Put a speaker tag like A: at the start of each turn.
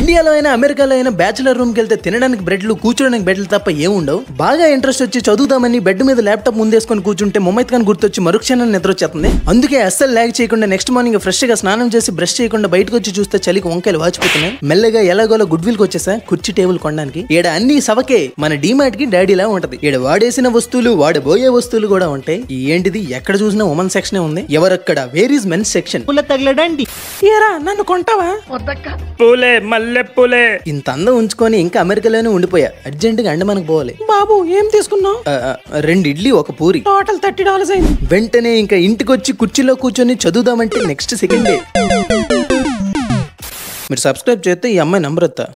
A: ఇండియాలో అయినా అమెరికాలో అయినా బ్యాచులర్ రూమ్ కి వెళ్తే తినడానికి బ్రెడ్లు కూర్చోడానికి బెడ్లు తప్ప ఏముండవు బాగా ఇంట్రెస్ట్ వచ్చి చదువుదామని బెడ్ మీద ల్యాప్టాప్ ముందేసుకొని కూర్చుంటే ముమ్మైత్ ఖాన్ గుర్తొచ్చి మరుక్షణం నిద్ర వచ్చేస్తుంది అందుకే అస్సలు ల్యాగ్ చేయకుండా నెక్స్ట్ మార్నింగ్ ఫ్రెష్ గా స్నానం చేసి బ్రష్ చేయకుండా బయటకు వచ్చి చూస్తే చలికి వంకాయలు వాచిపోతున్నాయి మెల్లగా ఎలాగోలా గుడ్ విల్ కి వచ్చేసా కుర్చీ టేబుల్ కొనడానికి ఈడ అన్ని సవకే మన డీమార్ట్ కి డాడీలా ఉంటది ఈడ వాడేసిన వస్తువులు వాడబోయే వస్తువులు కూడా ఉంటాయి ఈ ఏంటిది ఎక్కడ చూసినా ఉమెన్ సెక్షన్ ఉంది ఎవరక్కడ వేర్ ఇస్ మెన్స్ సెక్షన్
B: పుల్ల తగలడండి
A: ఏరా నన్ను కొంటావా
C: పూలే మల్లె పూలే
A: ఇంత అందం ఉంచుకొని ఇంకా అమెరికాలోనే ఉండిపోయా అర్జెంట్ గా అండమానికి పోవాలి
B: బాబు ఏం తీసుకున్నావు
A: ఆ, ఆ, రెండు ఇడ్లీ ఒక పూరి
B: టోటల్ థర్టీ డాలర్స్ అయింది
A: వెంటనే ఇంకా ఇంటికి వచ్చి కుర్చీలో కూర్చొని చదువుదామంటే నెక్స్ట్ సెకండ్ డే మీరు సబ్స్క్రైబ్ చేస్తే ఈ అమ్మాయి నంబర్ ఎత్తా